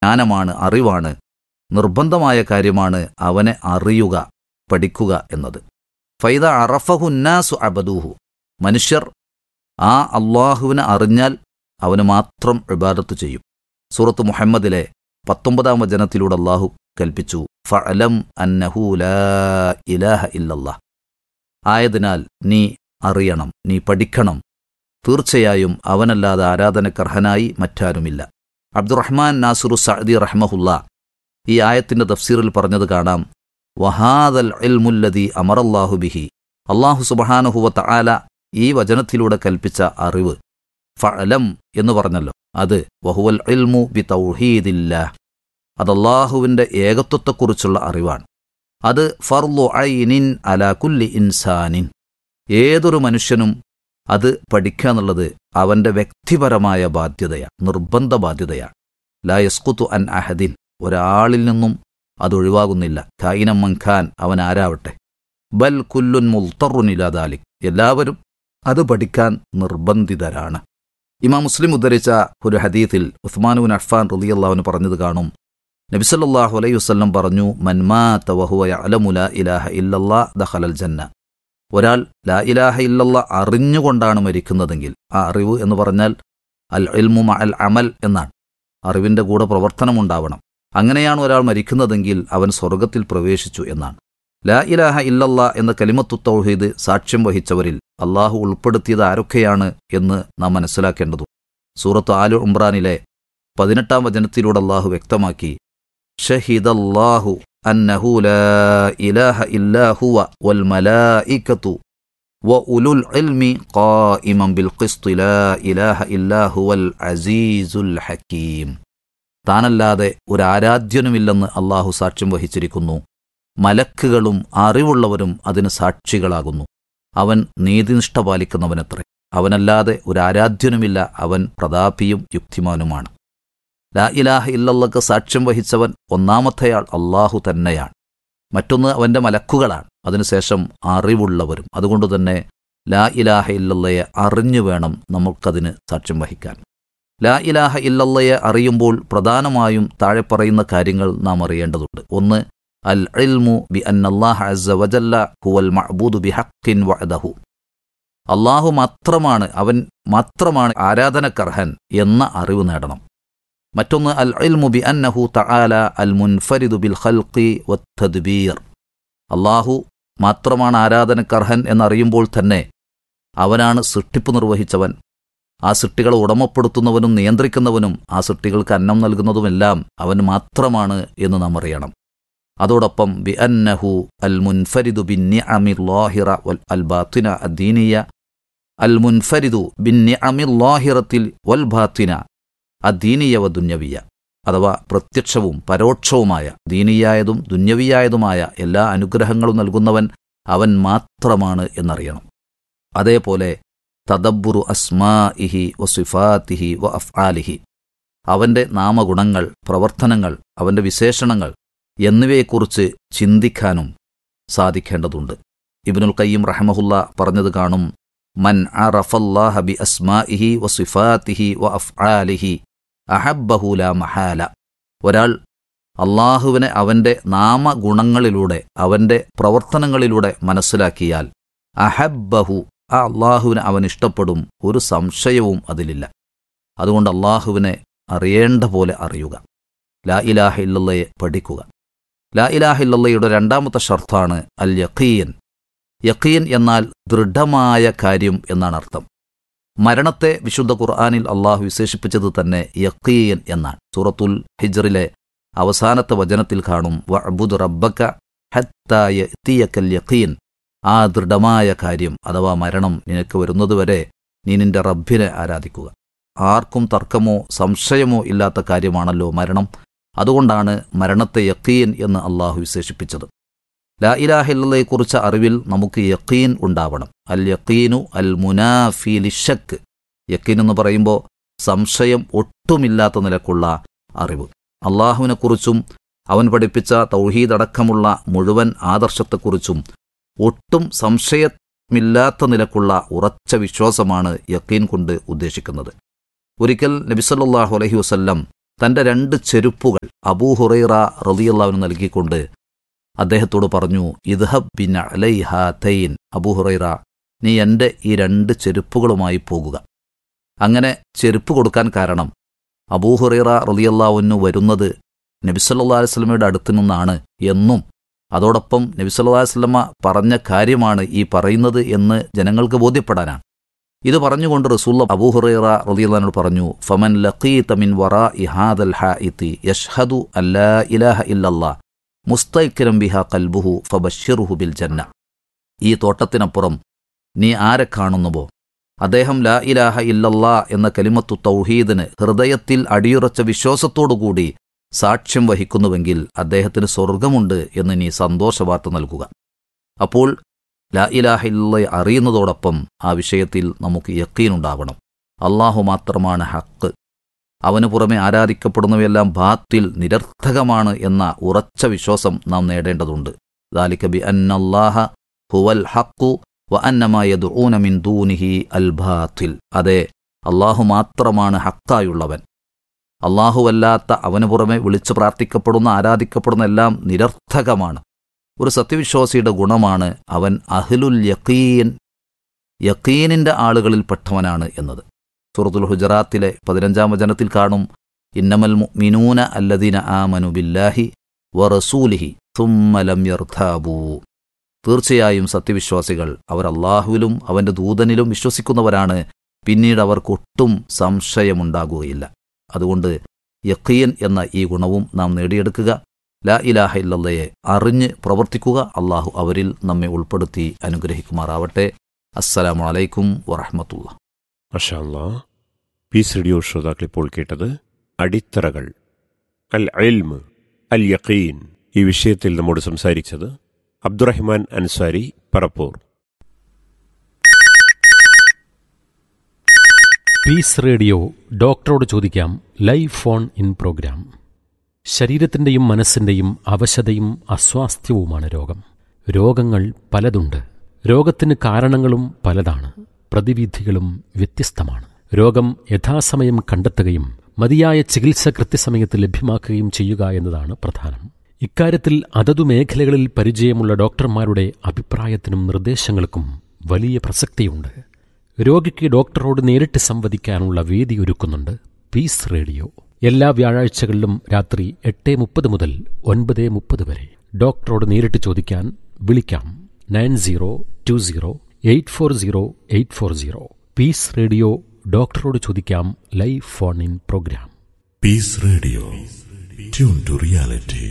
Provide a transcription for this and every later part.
ജ്ഞാനമാണ് അറിവാണ് നിർബന്ധമായ കാര്യമാണ് അവനെ അറിയുക പഠിക്കുക എന്നത് ഫൈദ അറഫഹുന്നാസു അബദൂഹു മനുഷ്യർ ആ അള്ളാഹുവിനെ അറിഞ്ഞാൽ അവന് മാത്രം ഇബാദത്ത് ചെയ്യും സൂറത്ത് മുഹമ്മദിലെ പത്തൊമ്പതാം വചനത്തിലൂടെ അള്ളാഹു കൽപ്പിച്ചു ഫഅലം അന്നഹു ലാ ഇലാഹ ഇല്ലല്ലാ ആയതിനാൽ നീ അറിയണം നീ പഠിക്കണം തീർച്ചയായും അവനല്ലാതെ ആരാധനക്കർഹനായി മറ്റാരുമില്ല അബ്ദുറഹ്മാൻ നാസുറു സഅദി റഹ്മഹുല്ല ഈ ആയത്തിന്റെ തഫ്സീറിൽ പറഞ്ഞത് കാണാം വഹാദൽ ഇൽമുല്ലദി അമറല്ലാഹു ബിഹി അള്ളാഹു സുബഹാനുഹുവ തആല ഈ വചനത്തിലൂടെ കൽപ്പിച്ച അറിവ് ഫഅലം എന്ന് പറഞ്ഞല്ലോ അത് വഹുവൽ ഇൽമു ബി തൗഹീദില്ലാ അത് അള്ളാഹുവിൻ്റെ ഏകത്വത്തെക്കുറിച്ചുള്ള അറിവാണ് അത് ഫർലു ഐനിൻ അലാ കുല്ലി ഇൻസാനിൻ ഏതൊരു മനുഷ്യനും അത് പഠിക്കുക എന്നുള്ളത് അവൻ്റെ വ്യക്തിപരമായ ബാധ്യതയാണ് നിർബന്ധ ബാധ്യതയാണ് ലാ യസ്കുത്തു അൻ അഹദിൻ ഒരാളിൽ നിന്നും അത് ഒഴിവാകുന്നില്ല കായിനം മൻഖാൻ അവൻ ആരാവട്ടെ ബൽ കുല്ലുൻ മുൽത്തറുനിലാദാലിക് എല്ലാവരും അത് പഠിക്കാൻ നിർബന്ധിതരാണ് ഇമാം മുസ്ലിം ഉദ്ധരിച്ച ഒരു ഹദീത്തിൽ ഉസ്മാനുബിൻ അഫ്ഫാൻ റളിയല്ലാഹുവിന് പറഞ്ഞത് കാണും നബിസല്ലാഹു അലൈഹി വസ്ല്ലം പറഞ്ഞു മൻമാ തവഹുവ അലമുല ഇലാഹ ഇല്ലല്ലാ ദഖലൽ ജന്ന ഒരാൾ ലാ ഇലാഹ ഇല്ലല്ല അറിഞ്ഞുകൊണ്ടാണ് മരിക്കുന്നതെങ്കിൽ ആ അറിവ് എന്ന് പറഞ്ഞാൽ അൽ ഇൽമു അൽ അമൽ എന്നാണ് അറിവിന്റെ കൂടെ പ്രവർത്തനമുണ്ടാവണം അങ്ങനെയാണ് ഒരാൾ മരിക്കുന്നതെങ്കിൽ അവൻ സ്വർഗത്തിൽ പ്രവേശിച്ചു എന്നാണ് ലാ ഇലാഹ ഇല്ലല്ല എന്ന കലിമത്തു തൗഹീദ് സാക്ഷ്യം വഹിച്ചവരിൽ അള്ളാഹു ഉൾപ്പെടുത്തിയത് ആരൊക്കെയാണ് എന്ന് നാം മനസ്സിലാക്കേണ്ടതു സൂറത്ത് ആലു ഉംറാനിലെ പതിനെട്ടാം വചനത്തിലൂടെ അള്ളാഹു വ്യക്തമാക്കി ഷഹിദല്ലാഹു അന്നഹു ലാ ഇലാഹ ഇല്ലാ ഹുവ വൽ മലായികത്തു وأولو العلم قائما بالقسط لا إله إلا هو العزيز الحكيم താനല്ലാതെ ഒരു ആരാധ്യനുമില്ലെന്ന് അള്ളാഹു സാക്ഷ്യം വഹിച്ചിരിക്കുന്നു മലക്കുകളും അറിവുള്ളവരും അതിന് സാക്ഷികളാകുന്നു അവൻ നീതിനിഷ്ഠ പാലിക്കുന്നവനത്രേ അവനല്ലാതെ ഒരു ആരാധ്യനുമില്ല അവൻ പ്രതാപിയും യുക്തിമാനുമാണ് ലാ ഇലാഹ ഇല്ലല്ലക്ക് സാക്ഷ്യം വഹിച്ചവൻ ഒന്നാമത്തെയാൾ അള്ളാഹു തന്നെയാണ് മറ്റൊന്ന് അവന്റെ മലക്കുകളാണ് അതിനുശേഷം അറിവുള്ളവരും അതുകൊണ്ട് തന്നെ ലാ ഇലാഹ ഇല്ലല്ലയെ അറിഞ്ഞു വേണം നമുക്കതിന് സാക്ഷ്യം വഹിക്കാൻ ലാ ഇലാഹ ഇല്ലല്ലയെ അറിയുമ്പോൾ പ്രധാനമായും താഴെ പറയുന്ന കാര്യങ്ങൾ നാം അറിയേണ്ടതുണ്ട് ഒന്ന് അൽ ഇൽമു ബി അന്നല്ലാഹ അസ്സ വജല്ല ഹുവൽ മഅബൂദു ബി ഹഖിൻ വഅദഹു അള്ളാഹു മാത്രമാണ് അവൻ മാത്രമാണ് ആരാധനക്കർഹൻ എന്ന അറിവ് നേടണം മറ്റൊന്ന് അൽ ഇൽമു ബി അന്നഹു തആല അൽ മുൻഫരിദു ബിൽ ഖൽഖി വത്തദ്ബീർ അള്ളാഹു മാത്രമാണ് ആരാധനക്കർഹൻ എന്നറിയുമ്പോൾ തന്നെ അവനാണ് സൃഷ്ടിപ്പ് നിർവഹിച്ചവൻ ആ സൃഷ്ടികളെ ഉടമപ്പെടുത്തുന്നവനും നിയന്ത്രിക്കുന്നവനും ആ സൃഷ്ടികൾക്ക് അന്നം നൽകുന്നതുമെല്ലാം അവൻ മാത്രമാണ് എന്ന് നാം അറിയണം അതോടൊപ്പം ബി അന്നഹു അൽ മുൻഫരിദു ബിൻ നിഅമില്ലാഹിറ വൽ അൽ ബാത്തിന അദ്ദീനിയ അൽ മുൻഫരിദു ബിൻ നിഅമില്ലാഹിറത്തിൽ വൽ ബാത്തിന അദ്ദീനിയ വ ദുന്യവിയ അഥവാ പ്രത്യക്ഷവും പരോക്ഷവുമായ ദീനിയായതും ദുന്യവിയായതുമായ എല്ലാ അനുഗ്രഹങ്ങളും നൽകുന്നവൻ അവൻ മാത്രമാണ് എന്നറിയണം അതേപോലെ തദബ്ബുറു അസ്മാഇഹി വ സിഫാത്തിഹി വ അഫ്ആലിഹി അവന്റെ നാമഗുണങ്ങൾ പ്രവർത്തനങ്ങൾ അവന്റെ വിശേഷണങ്ങൾ എന്നിവയെക്കുറിച്ച് ചിന്തിക്കാനും സാധിക്കേണ്ടതുണ്ട് ഇബ്നുൽ ഖയ്യിം റഹമഹുല്ല പറഞ്ഞത് കാണും മൻ അറഫല്ലാഹ ബി അസ്മാഇഹി വ സിഫാത്തിഹി വ അഫ്ആലിഹി അഹബ്ബഹു ലാ മഹാല ഒരാൾ അള്ളാഹുവിനെ അവന്റെ നാമഗുണങ്ങളിലൂടെ അവന്റെ പ്രവർത്തനങ്ങളിലൂടെ മനസ്സിലാക്കിയാൽ അഹബ്ബഹു ആ അള്ളാഹുവിനെ അവൻ ഇഷ്ടപ്പെടും ഒരു സംശയവും അതിലില്ല അതുകൊണ്ട് അള്ളാഹുവിനെ അറിയേണ്ട പോലെ അറിയുക ലാ ഇലാഹ ഇല്ലല്ലയെ പഠിക്കുക ലാ ഇലാഹ ഇല്ലല്ലയുടെ രണ്ടാമത്തെ ഷർത്താണ് അൽ യഖീൻ യഖീൻ എന്നാൽ ദൃഢമായ കാര്യം എന്നാണ് അർത്ഥം മരണത്തെ വിശുദ്ധ ഖുർആാനിൽ അള്ളാഹു വിശേഷിപ്പിച്ചത് തന്നെ യഖീൻ എന്നാണ് സൂറത്തുൽ ഹിജറിലെ അവസാനത്തെ വചനത്തിൽ കാണും വഅബുദ് റബ്ബക്ക ഹത്തായ തീയക്കൽ യഖീൻ ആ ദൃഢമായ കാര്യം അഥവാ മരണം നിനക്ക് വരുന്നതുവരെ നീ നിന്റെ റബ്ബിനെ ആരാധിക്കുക ആർക്കും തർക്കമോ സംശയമോ ഇല്ലാത്ത കാര്യമാണല്ലോ മരണം അതുകൊണ്ടാണ് മരണത്തെ യക്കീൻ എന്ന് അള്ളാഹു വിശേഷിപ്പിച്ചത് ലാ ഇലാഹില്ലയെക്കുറിച്ച അറിവിൽ നമുക്ക് യക്കീൻ ഉണ്ടാവണം അൽ യക്കീനു അൽ മുനാഫി ലിഷക്ക് യക്കീൻ എന്ന് പറയുമ്പോൾ സംശയം ഒട്ടുമില്ലാത്ത നിലക്കുള്ള അറിവ് അള്ളാഹുവിനെക്കുറിച്ചും അവൻ പഠിപ്പിച്ച തൗഹീദ് അടക്കമുള്ള മുഴുവൻ ആദർശത്തെക്കുറിച്ചും ഒട്ടും സംശയമില്ലാത്ത നിലക്കുള്ള ഉറച്ച വിശ്വാസമാണ് യക്കീൻ കൊണ്ട് ഉദ്ദേശിക്കുന്നത് ഒരിക്കൽ നബിസല്ലാഹു അലഹി വസ്ല്ലം തന്റെ രണ്ട് ചെരുപ്പുകൾ അബൂഹുറൈറ റളിയല്ലാഹുവിന് നൽകിക്കൊണ്ട് അദ്ദേഹത്തോട് പറഞ്ഞു ഇദ്ഹബ് ബിൻ അലൈഹാതൈൻ അബൂഹുറൈറ നീ എൻ്റെ ഈ രണ്ട് ചെരുപ്പുകളുമായി പോകുക അങ്ങനെ ചെരുപ്പ് കൊടുക്കാൻ കാരണം അബൂഹുറൈറ റളിയല്ലാഹുവിന് വരുന്നത് നബിസല്ലാ വസ്ലമയുടെ അടുത്തു നിന്നാണ് എന്നും അതോടൊപ്പം നബിസല്ലാ വസ്ലമ പറഞ്ഞ കാര്യമാണ് ഈ പറയുന്നത് എന്ന് ജനങ്ങൾക്ക് ബോധ്യപ്പെടാനാണ് ഇത് പറഞ്ഞുകൊണ്ട് റസൂല്ല അബൂഹുറൈറ റളിയല്ലാഹു പറഞ്ഞു ഫമൻ ലഖീത മിൻ വറാ ഇഹാദൽ ഹാഇതി യഷ്ഹദു അല്ലാ ഇലാഹ ഇല്ലല്ലാ മുസ്തൈക്കിരം ബിഹ കൽബുഹു ഫബശ്ശിറുഹു ബിൽ ജന്ന ഈ തോട്ടത്തിനപ്പുറം നീ ആരെ കാണുന്നുവോ അദ്ദേഹം ലാ ഇലാഹ ഇല്ലല്ലാ എന്ന കലിമത്തു തൗഹീദിന് ഹൃദയത്തിൽ അടിയുറച്ച വിശ്വാസത്തോടുകൂടി സാക്ഷ്യം വഹിക്കുന്നുവെങ്കിൽ അദ്ദേഹത്തിന് സ്വർഗമുണ്ട് എന്ന് നീ സന്തോഷവാർത്ത നൽകുക അപ്പോൾ ലാ ഇലാഹ ഇല്ലയെ അറിയുന്നതോടൊപ്പം ആ വിഷയത്തിൽ നമുക്ക് യക്കീനുണ്ടാവണം അള്ളാഹു മാത്രമാണ് ഹക്ക് അവനു പുറമെ ആരാധിക്കപ്പെടുന്നവയെല്ലാം ബാത്തിൽ നിരർത്ഥകമാണ് എന്ന ഉറച്ച വിശ്വാസം നാം നേടേണ്ടതുണ്ട് ദാലിക ബി അന്നല്ലാഹ ഹുവൽ ഹക്കു വ അന്നമായദൂന മിൻ ദൂനിഹി അൽ ബാത്തിൽ അതെ അള്ളാഹു മാത്രമാണ് ഹക്കായുള്ളവൻ അള്ളാഹുവല്ലാത്ത അവനു പുറമെ വിളിച്ചു പ്രാർത്ഥിക്കപ്പെടുന്ന ആരാധിക്കപ്പെടുന്ന എല്ലാം നിരർത്ഥകമാണ് ഒരു സത്യവിശ്വാസിയുടെ ഗുണമാണ് അവൻ അഹ്ലുൽ യക്കീൻ യക്കീനിന്റെ ആളുകളിൽപ്പെട്ടവനാണ് എന്നത് സൂറത്തുൽ ഹുജറാത്തിലെ പതിനഞ്ചാം വചനത്തിൽ കാണും ഇന്നമൽ മിനൂന അല്ലദീന ആമനു ബില്ലാഹി വ റസൂലിഹി തുമ്മലം യർഥാബൂ തീർച്ചയായും സത്യവിശ്വാസികൾ അവർ അള്ളാഹുവിലും അവന്റെ ദൂതനിലും വിശ്വസിക്കുന്നവരാണ് പിന്നീട് അവർക്കൊട്ടും സംശയമുണ്ടാകുകയില്ല അതുകൊണ്ട് യക്കീൻ എന്ന ഈ ഗുണവും നാം നേടിയെടുക്കുക ലാ ഇലാഹ ഇല്ലല്ലയെ അറിഞ്ഞ് പ്രവർത്തിക്കുക അള്ളാഹു അവരിൽ നമ്മെ ഉൾപ്പെടുത്തി അനുഗ്രഹിക്കുമാറാവട്ടെ അസ്സലാമു അലൈക്കും വറഹമത്തുള്ള മഷാല്ലാ പീസ് റേഡിയോ ശ്രോതാക്കൾ ഇപ്പോൾ കേട്ടത് അടിത്തറകൾ അൽ അൽമ് അൽ യഖീൻ ഈ വിഷയത്തിൽ നമ്മോട് സംസാരിച്ചത് അബ്ദുറഹ്മാൻ അൻസാരി പറപ്പൂർ പീസ് റേഡിയോ ഡോക്ടറോട് ചോദിക്കാം ലൈവ് ഫോൺ ഇൻ പ്രോഗ്രാം ശരീരത്തിൻ്റെയും മനസ്സിൻ്റെയും അവശതയും അസ്വാസ്ഥ്യവുമാണ് രോഗം രോഗങ്ങൾ പലതുണ്ട് രോഗത്തിന് കാരണങ്ങളും പലതാണ് പ്രതിവിധികളും വ്യത്യസ്തമാണ് രോഗം യഥാസമയം കണ്ടെത്തുകയും മതിയായ ചികിത്സ കൃത്യസമയത്ത് ലഭ്യമാക്കുകയും ചെയ്യുക എന്നതാണ് പ്രധാനം ഇക്കാര്യത്തിൽ അതതു മേഖലകളിൽ പരിചയമുള്ള ഡോക്ടർമാരുടെ അഭിപ്രായത്തിനും നിർദ്ദേശങ്ങൾക്കും വലിയ പ്രസക്തിയുണ്ട് രോഗിക്ക് ഡോക്ടറോട് നേരിട്ട് സംവദിക്കാനുള്ള വേദി ഒരുക്കുന്നുണ്ട് പീസ് റേഡിയോ എല്ലാ വ്യാഴാഴ്ചകളിലും രാത്രി എട്ട് മുപ്പത് മുതൽ ഒൻപത് മുപ്പത് വരെ ഡോക്ടറോട് നേരിട്ട് ചോദിക്കാൻ വിളിക്കാം nine zero two zero eight four zero eight four zero peace radio ഡോക്ടറോട് ചോദിക്കാം live phone in program Peace Radio. Tune to reality.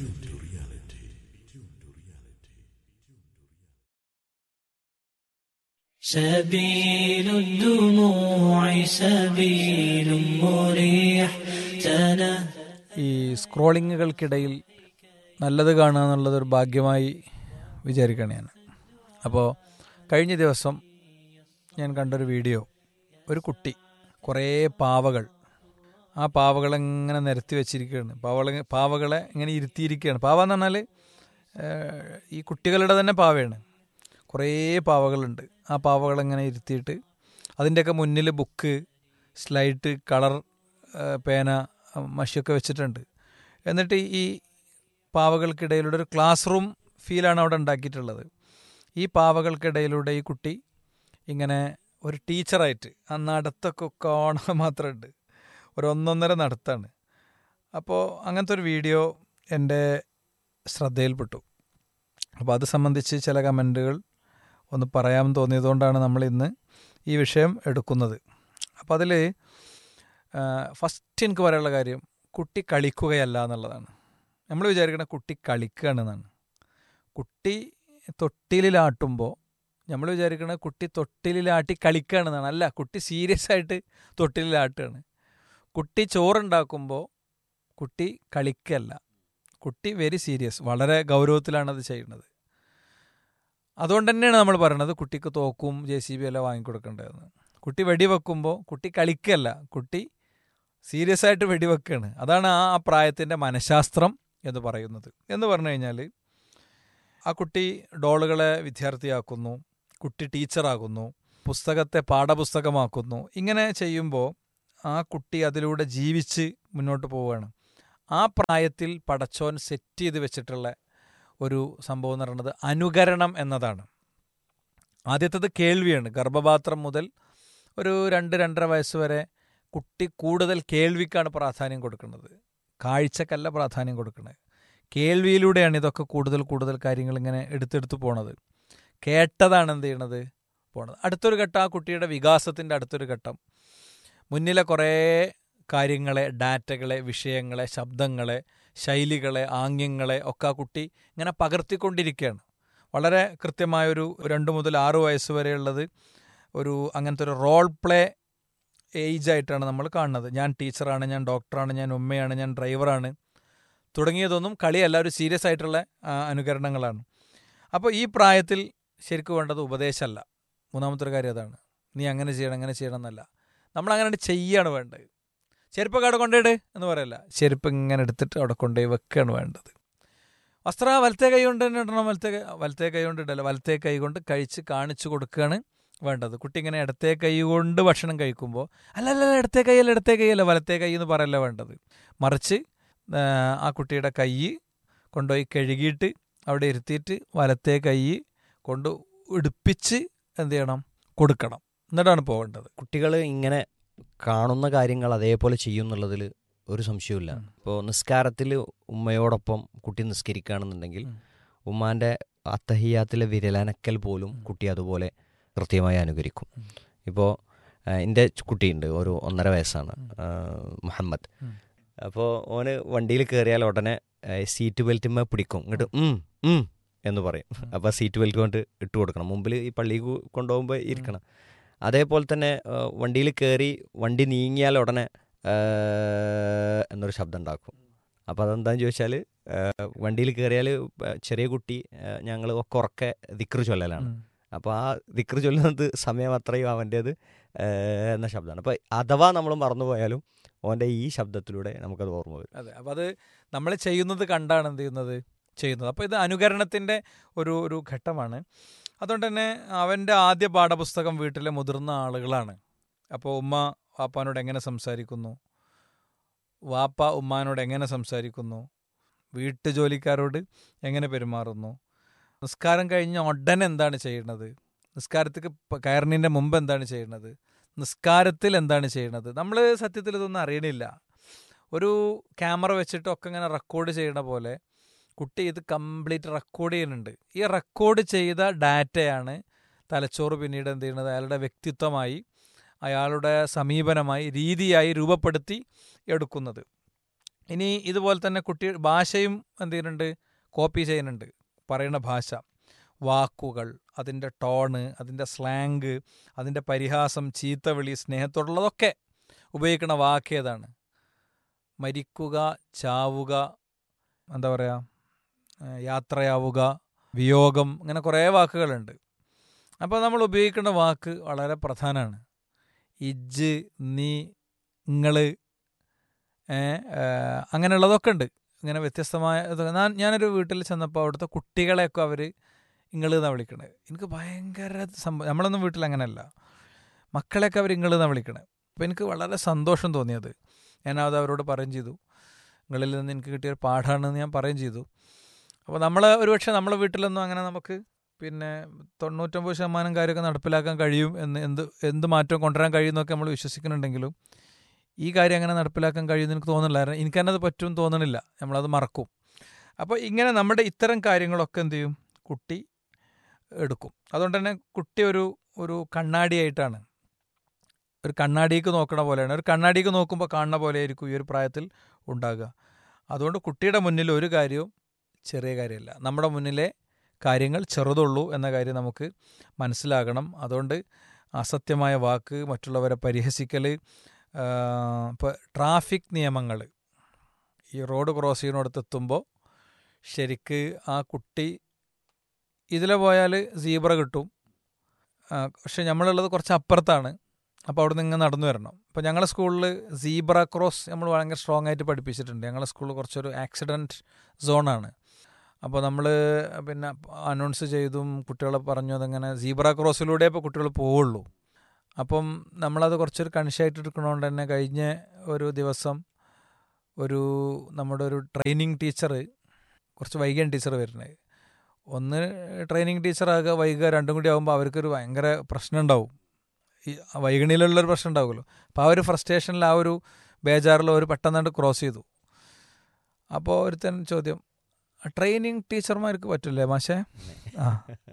سبيل الدموع سبيل مريح تنا ഈ സ്ക്രോളിങ്ങുകൾക്കിടയിൽ നല്ലത് കാണുക എന്നുള്ളതൊരു ഭാഗ്യമായി വിചാരിക്കുകയാണ് ഞാൻ അപ്പോൾ കഴിഞ്ഞ ദിവസം ഞാൻ കണ്ടൊരു വീഡിയോ ഒരു കുട്ടി കുറേ പാവകൾ ആ പാവകളെ ഇങ്ങനെ നിരത്തി വെച്ചിരിക്കുകയാണ് പാവകളെ പാവകളെ ഇങ്ങനെ ഇരുത്തിയിരിക്കുകയാണ് പാവ എന്ന് പറഞ്ഞാൽ ഏഹ്, ഈ കുട്ടികളുടെ തന്നെ പാവയാണ് കുറേ പാവകളുണ്ട് ആ പാവകളെ ഇങ്ങനെ ഇരുത്തിയിട്ട് അതിൻ്റെയൊക്കെ മുന്നിൽ ബുക്ക് സ്ലൈറ്റ് കളർ ഏഹ്, പേന അഹ് മഷിയൊക്കെ വെച്ചിട്ടുണ്ട് എന്നിട്ട് ഈ പാവകൾക്കിടയിലൂടെ ഒരു ക്ലാസ് റൂം ഫീലാണ് അവിടെ ഉണ്ടാക്കിയിട്ടുള്ളത് ഈ പാവകൾക്കിടയിലൂടെ ഈ കുട്ടി ഇങ്ങനെ ഒരു ടീച്ചറായിട്ട് ആ നടത്തൊക്കെ കാണാൻ മാത്രമുണ്ട് ഒരു ഒന്നൊന്നര നടത്താണ് അപ്പോൾ അങ്ങനത്തെ ഒരു വീഡിയോ എൻ്റെ ശ്രദ്ധയിൽപ്പെട്ടു അപ്പോൾ അത് സംബന്ധിച്ച് ചില കമൻറ്റുകൾ ഒന്ന് പറയാമെന്ന് തോന്നിയതുകൊണ്ടാണ് നമ്മൾ ഇന്ന് ഈ വിഷയം എടുക്കുന്നത് അപ്പോൾ അതിൽ ഫസ്റ്റ് എനിക്ക് പറയാനുള്ള കാര്യം കുട്ടി കളിക്കുകയല്ല എന്നുള്ളതാണ് നമ്മൾ വിചാരിക്കണ കുട്ടി കളിക്കുകയാണെന്നാണ് കുട്ടി തൊട്ടിലിലാട്ടുമ്പോൾ നമ്മൾ വിചാരിക്കണ കുട്ടി തൊട്ടിലിലാട്ടി കളിക്കുകയാണെന്നാണ് അല്ല കുട്ടി സീരിയസ് ആയിട്ട് തൊട്ടിലിലാട്ടുകയാണ് കുട്ടി ചോറുണ്ടാക്കുമ്പോൾ കുട്ടി കളിക്കല്ല കുട്ടി വെരി സീരിയസ് വളരെ ഗൗരവത്തിലാണ് അത് ചെയ്യുന്നത് അതുകൊണ്ട് തന്നെയാണ് നമ്മൾ പറയുന്നത് കുട്ടിക്ക് തോക്കും ജെ സി ബി എല്ലാം വാങ്ങിക്കൊടുക്കേണ്ടതെന്ന് കുട്ടി വെടിവെക്കുമ്പോൾ കുട്ടി കളിക്കല്ല കുട്ടി സീരിയസ് ആയിട്ട് വെടിവെക്കുകയാണ് അതാണ് ആ ആ പ്രായത്തിൻ്റെ മനഃശാസ്ത്രം എന്ന് പറയുന്നത് എന്ന് പറഞ്ഞു കഴിഞ്ഞാൽ ആ കുട്ടി ഡോളുകളെ വിദ്യാർത്ഥിയാക്കുന്നു കുട്ടി ടീച്ചറാകുന്നു പുസ്തകത്തെ പാഠപുസ്തകമാക്കുന്നു ഇങ്ങനെ ചെയ്യുമ്പോൾ ആ കുട്ടി അതിലൂടെ ജീവിച്ച് മുന്നോട്ട് പോവുകയാണ് ആ പ്രായത്തിൽ പടച്ചോൻ സെറ്റ് ചെയ്ത് വെച്ചിട്ടുള്ള ഒരു സംഭവം എന്ന് പറയുന്നത് അനുകരണം എന്നതാണ് ആദ്യത്തേത് കേൾവിയാണ് ഗർഭപാത്രം മുതൽ ഒരു രണ്ട് രണ്ടര വയസ്സ് വരെ കുട്ടി കൂടുതൽ കേൾവിക്കാണ് പ്രാധാന്യം കൊടുക്കുന്നത് കാഴ്ചക്കല്ല പ്രാധാന്യം കൊടുക്കുന്നത് കേൾവിയിലൂടെയാണ് ഇതൊക്കെ കൂടുതൽ കൂടുതൽ കാര്യങ്ങൾ ഇങ്ങനെ എടുത്തെടുത്ത് പോണത് കേട്ടതാണ് എന്ത് ചെയ്യണത് പോണത് അടുത്തൊരു ഘട്ടം ആ കുട്ടിയുടെ വികാസത്തിൻ്റെ അടുത്തൊരു ഘട്ടം മുന്നിലെ കുറേ കാര്യങ്ങളെ ഡാറ്റകളെ വിഷയങ്ങളെ ശബ്ദങ്ങളെ ശൈലികളെ ആംഗ്യങ്ങളെ ഒക്കെ ആ കുട്ടി ഇങ്ങനെ പകർത്തിക്കൊണ്ടിരിക്കുകയാണ് വളരെ കൃത്യമായൊരു രണ്ട് മുതൽ ആറ് വയസ്സ് വരെയുള്ളത് ഒരു അങ്ങനത്തെ ഒരു റോൾ പ്ലേ ഏജ് ആയിട്ടാണ് നമ്മൾ കാണുന്നത് ഞാൻ ടീച്ചറാണ് ഞാൻ ഡോക്ടറാണ് ഞാൻ ഉമ്മയാണ് ഞാൻ ഡ്രൈവറാണ് തുടങ്ങിയതൊന്നും കളിയല്ല ഒരു സീരിയസ് ആയിട്ടുള്ള ആ, അനുകരണങ്ങളാണ് അപ്പോൾ ഈ പ്രായത്തിൽ ശരിക്കും വേണ്ടത് ഉപദേശമല്ല മൂന്നാമത്തെ ഒരു കാര്യം അതാണ് നീ അങ്ങനെ ചെയ്യണം അങ്ങനെ ചെയ്യണം എന്നല്ല നമ്മൾ അങ്ങനെ ചെയ്യാണ് വേണ്ടത് ചെരുപ്പൊക്കെ അവിടെ കൊണ്ടിട് എന്ന് പറയല്ല ചെരുപ്പ് ഇങ്ങനെ എടുത്തിട്ട് അവിടെ കൊണ്ടുപോയി വെക്കുകയാണ് വേണ്ടത് വസ്ത്ര വലത്തെ കൈ കൊണ്ട് തന്നെ ഇടണം വലത്തെ കൈ വലത്തെ കൈ കൊണ്ട് ഇടല്ല വലത്തെ കൈ കൊണ്ട് കഴിച്ച് കാണിച്ചു കൊടുക്കുകയാണ് വേണ്ടത് കുട്ടി ഇങ്ങനെ ഇടത്തെ കൈ കൊണ്ട് ഭക്ഷണം കഴിക്കുമ്പോൾ അല്ല അല്ല അല്ല, ഇടത്തെ കൈയല്ല ഇടത്തെ കൈയല്ല വലത്തെ കൈ എന്ന് പറയല്ല വേണ്ടത് മറിച്ച് ആ, ആ കുട്ടിയുടെ കൈ കൊണ്ടുപോയി കഴുകിയിട്ട് അവിടെ ഇരുത്തിയിട്ട് വലത്തെ കൈ കൊണ്ട് ഉടുപ്പിച്ച് എന്ത് ചെയ്യണം കൊടുക്കണം എന്നിട്ടാണ് പോകേണ്ടത് കുട്ടികൾ ഇങ്ങനെ കാണുന്ന കാര്യങ്ങൾ അതേപോലെ ചെയ്യും എന്നുള്ളതിൽ ഒരു സംശയവുമില്ല ഉം. ഇപ്പോൾ നിസ്കാരത്തിൽ ഉമ്മയോടൊപ്പം കുട്ടി നിസ്കരിക്കുകയാണെന്നുണ്ടെങ്കിൽ ഉം. ഉമ്മാൻ്റെ അത്തഹിയാത്തിലെ വിരലനക്കൽ പോലും ഉം. കുട്ടി അതുപോലെ കൃത്യമായി അനുകരിക്കും ഉം. ഇപ്പോൾ എൻ്റെ കുട്ടിയുണ്ട് ഒരു ഒന്നര വയസ്സാണ് ഉം. ആ, മുഹമ്മദ് ഉം. അപ്പോൾ ഓന് വണ്ടിയിൽ കയറിയാൽ ഉടനെ ആ, സീറ്റ് ബെൽറ്റുമ്മ പിടിക്കും ഇങ്ങോട്ട് ഉം ഉം എന്ന് പറയും ഉം. അപ്പോൾ സീറ്റ് ബെൽറ്റ് കൊണ്ട് ഇട്ട് കൊടുക്കണം മുമ്പിൽ ഈ പള്ളിയിൽ കൊണ്ടുപോകുമ്പോൾ ഇരിക്കണം അതേപോലെ തന്നെ വണ്ടിയിൽ കയറി വണ്ടി നീങ്ങിയാൽ ഉടനെ ആ, എന്നൊരു ശബ്ദം ഉണ്ടാക്കും അപ്പോൾ അതെന്താണെന്ന് ചോദിച്ചാൽ വണ്ടിയിൽ കയറിയാൽ ചെറിയ കുട്ടി ഞങ്ങൾ ഒക്കെ ഉറക്കെ ദിക്റ് ചൊല്ലലാണ് ഉം. അപ്പോൾ ആ ദിക്റ് ചൊല്ലുന്നത് സമയം അത്രയും അവൻ്റേത് എന്ന ശബ്ദമാണ് അപ്പോൾ അഥവാ നമ്മൾ മറന്നുപോയാലും ഓൻ്റെ ഈ ശബ്ദത്തിലൂടെ നമുക്കത് ഓർമ്മ വരും അതെ അപ്പം അത് നമ്മൾ ചെയ്യുന്നത് കണ്ടാണ് എന്ത് ചെയ്യുന്നത് ചെയ്യുന്നത് അപ്പോൾ ഇത് അനുകരണത്തിൻ്റെ ഒരു ഒരു ഘട്ടമാണ് അതുകൊണ്ട് തന്നെ അവൻ്റെ ആദ്യ പാഠപുസ്തകം വീട്ടിലെ മുതിർന്ന ആളുകളാണ് അപ്പോൾ ഉമ്മ വാപ്പാനോട് എങ്ങനെ സംസാരിക്കുന്നു വാപ്പ ഉമ്മാനോട് എങ്ങനെ സംസാരിക്കുന്നു വീട്ടു ജോലിക്കാരോട് എങ്ങനെ പെരുമാറുന്നു നിസ്കാരം കഴിഞ്ഞ ഉടനെ എന്താണ് ചെയ്യുന്നത് നിസ്കാരത്തേക്ക് പ- കയറുന്നതിൻ്റെ മുമ്പ് എന്താണ് ചെയ്യുന്നത് നിസ്കാരത്തിൽ എന്താണ് ചെയ്യുന്നത് നമ്മൾ സത്യത്തിൽ ഇതൊന്നും അറിയണില്ല ഒരു ക്യാമറ വെച്ചിട്ടൊക്കെ ഇങ്ങനെ റെക്കോർഡ് ചെയ്യണ പോലെ കുട്ടി ഇത് കംപ്ലീറ്റ് റെക്കോർഡ് ചെയ്യുന്നുണ്ട് ഈ റെക്കോർഡ് ചെയ്ത ഡാറ്റയാണ് തലച്ചോറ് പിന്നീട് എന്ത് ചെയ്യുന്നത് അയാളുടെ വ്യക്തിത്വമായി അയാളുടെ സമീപനമായി രീതിയായി രൂപപ്പെടുത്തി എടുക്കുന്നത് ഇനി ഇതുപോലെ തന്നെ കുട്ടി ഭാഷയും എന്ത് ചെയ്യുന്നുണ്ട് കോപ്പി ചെയ്യുന്നുണ്ട് പറയുന്ന ഭാഷ വാക്കുകൾ അതിൻ്റെ ടോണ് അതിൻ്റെ സ്ലാങ് അതിൻ്റെ പരിഹാസം ചീത്തവിളി സ്നേഹത്തോടുള്ളതൊക്കെ ഉപയോഗിക്കുന്ന വാക്ക് ഏതാണ് മരിക്കുക ചാവുക എന്താ പറയുക ഏഹ് യാത്രയാവുക വിയോഗം ഇങ്ങനെ കുറേ വാക്കുകളുണ്ട് അപ്പോൾ നമ്മൾ ഉപയോഗിക്കുന്ന വാക്ക് വളരെ പ്രധാനമാണ് ഇജ്ജ് നീ ഇങ്ങള് ഏഹ്, ഏഹ്, അങ്ങനെയുള്ളതൊക്കെ ഉണ്ട് ഇങ്ങനെ വ്യത്യസ്തമായ ഇത് ഞാൻ ഞാനൊരു വീട്ടിൽ ചെന്നപ്പോൾ അവിടുത്തെ കുട്ടികളെയൊക്കെ അവർ ഇങ്ങള് എന്നാണ് വിളിക്കണത് എനിക്ക് ഭയങ്കര സംഭവം നമ്മളൊന്നും വീട്ടിൽ അങ്ങനെയല്ല മക്കളെയൊക്കെ അവർ ഇങ്ങള് എന്നാണ് വിളിക്കണത് അപ്പോൾ എനിക്ക് വളരെ സന്തോഷം തോന്നിയത് ഞാനത് അവരോട് പറയുകയും ചെയ്തു നിങ്ങളിൽ നിന്ന് എനിക്ക് കിട്ടിയ ഒരു പാഠമാണെന്ന് ഞാൻ പറയുകയും ചെയ്തു അപ്പോൾ നമ്മൾ ഒരുപക്ഷെ നമ്മളെ വീട്ടിലൊന്നും അങ്ങനെ നമുക്ക് പിന്നെ തൊണ്ണൂറ്റൊമ്പത് ശതമാനം കാര്യമൊക്കെ നടപ്പിലാക്കാൻ കഴിയും എന്ന് എന്ത് എന്ത് മാറ്റവും കൊണ്ടുവരാൻ കഴിയുമെന്നൊക്കെ നമ്മൾ വിശ്വസിക്കുന്നുണ്ടെങ്കിലും ഈ കാര്യം അങ്ങനെ നടപ്പിലാക്കാൻ കഴിയുമെന്ന് എനിക്ക് തോന്നുന്നില്ല കാരണം എനിക്ക് തന്നെ അത് പറ്റും തോന്നണില്ല നമ്മളത് മറക്കും അപ്പോൾ ഇങ്ങനെ നമ്മുടെ ഇത്തരം കാര്യങ്ങളൊക്കെ എന്ത് ചെയ്യും കുട്ടി എടുക്കും അതുകൊണ്ട് തന്നെ കുട്ടി ഒരു ഒരു കണ്ണാടിയായിട്ടാണ് ഒരു കണ്ണാടിക്ക് നോക്കണ പോലെയാണ് ഒരു കണ്ണാടിക്ക് നോക്കുമ്പോൾ കാണുന്ന പോലെ ആയിരിക്കും ഈ ഒരു പ്രായത്തിൽ ഉണ്ടാകുക അതുകൊണ്ട് കുട്ടിയുടെ മുന്നിൽ ഒരു കാര്യവും ചെറിയ കാര്യമല്ല നമ്മുടെ മുന്നിലെ കാര്യങ്ങൾ ചെറുതുള്ളൂ എന്ന കാര്യം നമുക്ക് മനസ്സിലാകണം അതുകൊണ്ട് അസത്യമായ വാക്ക് മറ്റുള്ളവരെ പരിഹസിക്കൽ ഇപ്പോൾ ട്രാഫിക് നിയമങ്ങൾ ഈ റോഡ് ക്രോസ് ചെയ്യുന്നിടത്ത് എത്തുമ്പോൾ ശരിക്ക് ആ കുട്ടി ഇതിലെ പോയാൽ സീബ്ര കിട്ടും ആ, പക്ഷെ നമ്മളുള്ളത് കുറച്ച് അപ്പുറത്താണ് അപ്പോൾ അവിടെ നിന്ന് നടന്നു വരണം ഇപ്പോൾ ഞങ്ങളുടെ സ്കൂളിൽ സീബ്ര ക്രോസ് നമ്മൾ ഭയങ്കര സ്ട്രോങ് ആയിട്ട് പഠിപ്പിച്ചിട്ടുണ്ട് ഞങ്ങളുടെ സ്കൂളിൽ കുറച്ചൊരു ആക്സിഡൻറ്റ് സോണാണ് അപ്പോൾ നമ്മൾ പിന്നെ അനൗൺസ് ചെയ്തും കുട്ടികളെ പറഞ്ഞു അതങ്ങനെ സീബ്ര ക്രോസിലൂടെ ഇപ്പോൾ കുട്ടികൾ പോവുള്ളൂ അപ്പം നമ്മളത് കുറച്ചൊരു കണിശായിട്ട് എടുക്കണോണ്ട് തന്നെ കഴിഞ്ഞ ഒരു ദിവസം ഒരു നമ്മുടെ ഒരു ട്രെയിനിങ് ടീച്ചർ കുറച്ച് വൈകിയാണ് ടീച്ചർ വരുന്നത് ഒന്ന് ട്രെയിനിങ് ടീച്ചറാകുക വൈകുക രണ്ടും കൂടി ആകുമ്പോൾ അവർക്കൊരു ഭയങ്കര പ്രശ്നം ഉണ്ടാവും ഈ വൈകണിയിലുള്ളൊരു പ്രശ്നം ഉണ്ടാവുമല്ലോ അപ്പോൾ ആ ഒരു ഫ്രസ്ട്രേഷനിൽ ആ ഒരു ബേജാറിൽ ഒരു പെട്ടെന്നാണ്ട് ക്രോസ് ചെയ്തു അപ്പോൾ ഒരുത്തൻ ചോദ്യം ട്രെയിനിങ് ടീച്ചർമാർക്ക് പറ്റില്ലേ മാഷേ ആ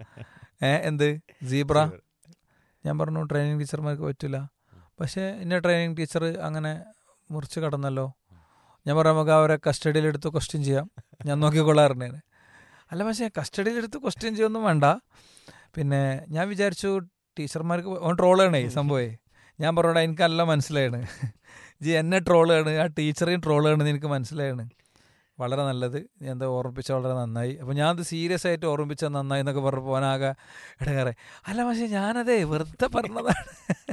ഏ എന്ത് സീബ്ര ഞാൻ പറഞ്ഞു ട്രെയിനിങ് ടീച്ചർമാർക്ക് പറ്റില്ല പക്ഷേ ഇന്ന ട്രെയിനിങ് ടീച്ചർ അങ്ങനെ മുറിച്ച് കടന്നല്ലോ ഞാൻ പറഞ്ഞു നമുക്ക് അവരെ കസ്റ്റഡിയിലെടുത്ത് ക്വസ്റ്റ്യൻ ചെയ്യാം ഞാൻ നോക്കിക്കൊള്ളാറുണ്ടേന് അല്ല പക്ഷേ കസ്റ്റഡിയിലെടുത്ത് ക്വസ്റ്റ്യൻ ചെയ്യൊന്നും വേണ്ട പിന്നെ ഞാൻ വിചാരിച്ചു ടീച്ചർമാർക്ക് ഓൻ ട്രോളാണേ സംഭവേ ഞാൻ പറഞ്ഞോടാ എനിക്കല്ല മനസ്സിലായാണ് ജി എന്നെ ട്രോളാണ് ആ ടീച്ചറെയും ട്രോളാണെന്ന് എനിക്ക് മനസ്സിലായാണ് വളരെ നല്ലത് ഞാൻ എന്താ ഓർമ്മിപ്പിച്ച വളരെ നന്നായി അപ്പോൾ ഞാൻ അത് സീരിയസ് ആയിട്ട് ഓർമ്മിപ്പിച്ച നന്നായി എന്നൊക്കെ പറഞ്ഞപ്പോൾ പോനാകെ ഇടങ്ങാറെ അല്ല പക്ഷേ ഞാനതേ വെറുതെ പറഞ്ഞതാണ്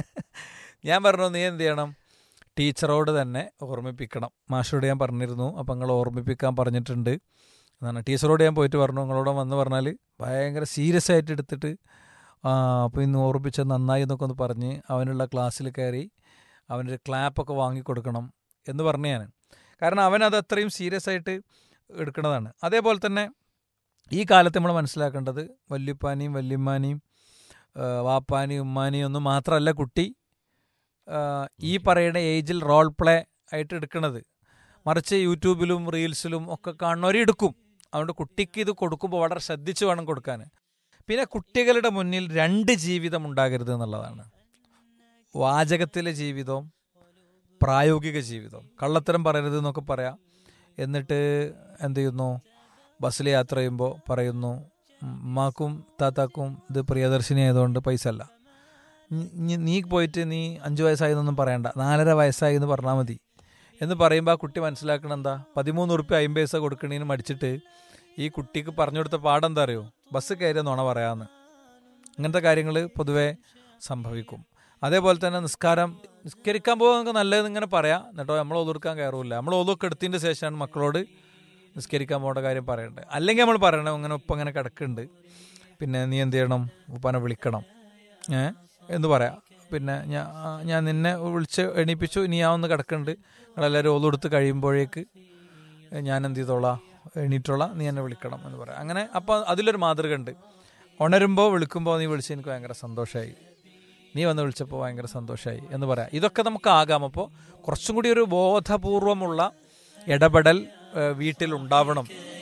ഞാൻ പറഞ്ഞു നീ എന്ത് ചെയ്യണം ടീച്ചറോട് തന്നെ ഓർമ്മിപ്പിക്കണം മാഷോട് ഞാൻ പറഞ്ഞിരുന്നു അപ്പം നിങ്ങൾ ഓർമ്മിപ്പിക്കാൻ പറഞ്ഞിട്ടുണ്ട് എന്നാണ് ടീച്ചറോട് ഞാൻ പോയിട്ട് പറഞ്ഞു നിങ്ങളോട് വന്ന് പറഞ്ഞാൽ ഭയങ്കര സീരിയസ് ആയിട്ട് എടുത്തിട്ട് ആ അപ്പോൾ ഇന്ന് ഓർമ്മിപ്പിച്ച നന്നായി എന്നൊക്കെ ഒന്ന് പറഞ്ഞ് അവനുള്ള ക്ലാസ്സിൽ കയറി അവനൊരു ക്ലാപ്പൊക്കെ വാങ്ങിക്കൊടുക്കണം എന്ന് പറഞ്ഞു ഞാൻ കാരണം അവനത് അത്രയും സീരിയസ് ആയിട്ട് എടുക്കുന്നതാണ് അതേപോലെ തന്നെ ഈ കാലത്ത് നമ്മൾ മനസ്സിലാക്കേണ്ടത് വല്യുപ്പാനിയും വല്യമ്മാനിയും ആ, വാപ്പാനിയും ഉമ്മാനിയും ഒന്നും മാത്രമല്ല കുട്ടി ആ, ഈ പറയുന്ന ഏജിൽ റോൾ പ്ലേ ആയിട്ട് എടുക്കുന്നത് മറിച്ച് യൂട്യൂബിലും റീൽസിലും ഒക്കെ കാണുന്നവരെ എടുക്കും അതുകൊണ്ട് കുട്ടിക്ക് ഇത് കൊടുക്കുമ്പോൾ വളരെ ശ്രദ്ധിച്ച് വേണം കൊടുക്കാൻ പിന്നെ കുട്ടികളുടെ മുന്നിൽ രണ്ട് ജീവിതം ഉണ്ടാകരുത് എന്നുള്ളതാണ് വാചകത്തിലെ ജീവിതവും പ്രായോഗിക ജീവിതം കള്ളത്തരം പറയരുത് എന്നൊക്കെ പറയാം എന്നിട്ട് എന്ത് ചെയ്യുന്നു ബസ്സിൽ യാത്ര ചെയ്യുമ്പോൾ പറയുന്നു ഉമ്മാക്കും താത്താക്കും ഇത് പ്രിയദർശിനി ആയതുകൊണ്ട് പൈസ അല്ല ഞ- ഞ- നീ പോയിട്ട് നീ അഞ്ച് വയസ്സായി എന്നൊന്നും പറയണ്ട നാലര വയസ്സായി എന്ന് പറഞ്ഞാൽ മതി എന്ന് പറയുമ്പോൾ ആ കുട്ടി മനസ്സിലാക്കണം എന്താ പതിമൂന്ന് ഉറുപ്പ്യ അമ്പത് പൈസ കൊടുക്കണേന് മടിച്ചിട്ട് ഈ കുട്ടിക്ക് പറഞ്ഞു കൊടുത്ത പാഠം എന്താ അറിയോ ബസ് കയറിയ നുണ പറയാമെന്ന് ഇങ്ങനത്തെ കാര്യങ്ങൾ പൊതുവേ സംഭവിക്കും അതേപോലെ തന്നെ നിസ്കാരം നിസ്കരിക്കാൻ പോകുക നമുക്ക് നല്ലതെന്ന് ഇങ്ങനെ പറയാം എന്നിട്ടോ നമ്മൾ ഒതുക്കാൻ കയറൂല നമ്മൾ ഒതുക്കെ എടുത്തതിൻ്റെ ശേഷമാണ് മക്കളോട് നിസ്കരിക്കാൻ പോകേണ്ട കാര്യം പറയേണ്ടത് അല്ലെങ്കിൽ നമ്മൾ പറയണം ഇങ്ങനെ ഉപ്പ ഇങ്ങനെ കിടക്കുന്നുണ്ട് പിന്നെ നീ എന്ത് ചെയ്യണം ഉപ്പാനെ വിളിക്കണം ഏ എന്ന് പറയാം പിന്നെ ഞാൻ ഞാൻ നിന്നെ വിളിച്ച് എണീപ്പിച്ചു ഇനി ഞാൻ ഒന്ന് കിടക്കുന്നുണ്ട് നിങ്ങളെല്ലാവരും ഓതെടുത്ത് കഴിയുമ്പോഴേക്ക് ഞാൻ എന്ത് ചെയ്തോളാം എണീറ്റോളാം നീ എന്നെ വിളിക്കണം എന്ന് പറയാം അങ്ങനെ അപ്പോൾ അതിലൊരു മാതൃക ഉണ്ട് ഉണരുമ്പോൾ വിളിക്കുമ്പോൾ നീ വിളിച്ച് എനിക്ക് ഭയങ്കര സന്തോഷമായി നീ വന്ന് വിളിച്ചപ്പോൾ ഭയങ്കര സന്തോഷമായി എന്ന് പറയാം ഇതൊക്കെ നമുക്ക് ആകാം അപ്പോൾ കുറച്ചും കൂടി ഒരു ബോധപൂർവമുള്ള ഇടപെടൽ ഏഹ്, വീട്ടിൽ ഉണ്ടാവണം